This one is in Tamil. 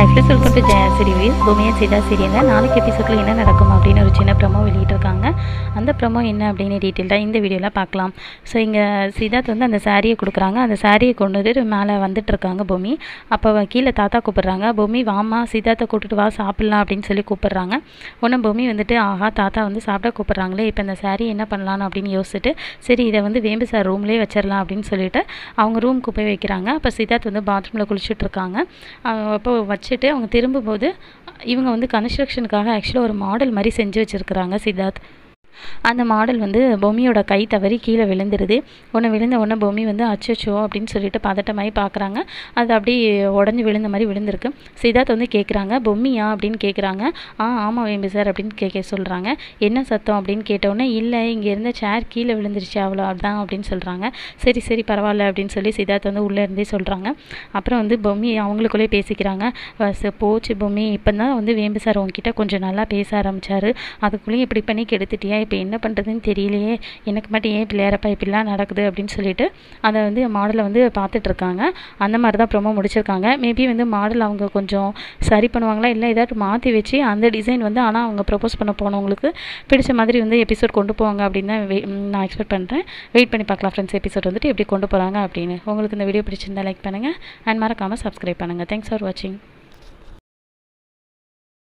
high friends welcome to Jaya series பூமியா சீதா சீரியலில் நாளைக்கு எபிசோடில் என்ன நடக்கும் அப்படின்னு ஒரு சின்ன ப்ரமோ வெளியிட்டிருக்காங்க அந்த ப்ரமோ என்ன அப்படின்னு டீட்டெயில்டாக இந்த வீடியோவில் பார்க்கலாம் ஸோ இங்கே சித்தார்த் வந்து அந்த சாரியை கொடுக்குறாங்க அந்த சாரியை கொண்டு வந்து மேலே வந்துட்டு இருக்காங்க பூமி அப்போ கீழே தாத்தா கூப்பிடுறாங்க பூமி வாமா சித்தார்த்தை கூட்டிட்டு வா சாப்பிட்லாம் அப்படின்னு சொல்லி கூப்பிடுறாங்க உடனே பூமி வந்துட்டு ஆஹா தாத்தா வந்து சாப்பிட கூப்பிட்றாங்களே இப்போ இந்த சாரி என்ன பண்ணலான்னு அப்படின்னு யோசிச்சுட்டு சரி இதை வந்து வேம்பு சார் ரூம்லேயே வச்சிடலாம் அப்படின்னு சொல்லிட்டு அவங்க ரூமுக்கு போய் வைக்கிறாங்க அப்போ சித்தார்த் வந்து பாத்ரூமில் குளிச்சுட்டு இருக்காங்க அஹ் அப்போ வச்சுட்டு அவங்க திரும்பும்போது இவங்க வந்து கன்ஸ்ட்ரக்ஷனுக்காக ஆக்சுவலாக ஒரு மாடல் மாதிரி செஞ்சு வச்சுருக்குறாங்க சித்தார்த் அந்த மாடல் வந்து பொம்மியோட கை தவறி கீழே விழுந்துருது உடனே விழுந்த உடனே பொம்மி வந்து அச்சச்சோ அப்படின்னு சொல்லிட்டு பதட்டமாகி பார்க்குறாங்க அது அப்படியே உடஞ்சி விழுந்த மாதிரி விழுந்திருக்கு சித்தார்த் வந்து கேட்குறாங்க பொம்மியா அப்படின்னு கேட்குறாங்க ஆ ஆமாம் வேம்பு சார் அப்படின்னு கேட்க சொல்கிறாங்க என்ன சத்தம் அப்படின்னு கேட்டவுடனே இல்லை இங்கே இருந்த சேர் கீழே விழுந்துருச்சு அவ்வளோ அதான் அப்படின்னு சொல்கிறாங்க சரி சரி பரவாயில்ல அப்படின்னு சொல்லி சித்தார்த் வந்து உள்ளே இருந்தே சொல்கிறாங்க அப்புறம் வந்து பொம்மி அவங்களுக்குள்ளே பேசிக்கிறாங்க "அஹ் ச- போச்சு பொம்மி இப்போ தான் வந்து வேம்பு சார் உங்ககிட்ட கொஞ்சம் நல்லா பேச ஆரம்பிச்சாரு அதுக்குள்ளேயும் இப்படி பண்ணி கெடுத்துட்டியா இப்போ என்ன பண்ணுறதுன்னு தெரியலையே எனக்கு மட்டும் ஏன் பிள்ளையாரப்பா இப்படிலாம் நடக்குது அப்படின்னு சொல்லிட்டு அதை வந்து மாடலை வந்து பார்த்துட்டு இருக்காங்க அந்த மாதிரி தான் ப்ரோமோ முடிச்சிருக்காங்க மேபி வந்து மாடல் அவங்க கொஞ்சம் சரி பண்ணுவாங்களா இல்லை ஏதாட்டு மாற்றி வச்சு அந்த டிசைன் வந்து ஆனால் அவங்க ப்ரப்போஸ் பண்ண போனவங்களுக்கு பிடிச்ச மாதிரி வந்து எபிசோட் கொண்டு போவாங்க அப்படின்னு தான் வெ- ம், நான் எக்ஸ்பெக்ட் பண்ணுறேன் வெயிட் பண்ணி பார்க்கலாம் ஃப்ரெண்ட்ஸ் எபிசோட் வந்துட்டு எப்படி கொண்டு போகிறாங்க அப்படின்னு உங்களுக்கு இந்த வீடியோ பிடிச்சிருந்தா லைக் பண்ணுங்கள் அண்ட் மறக்காமல் சப்ஸ்கிரைப் பண்ணுங்கள் தேங்க்ஸ் ஃபார் வாட்சிங்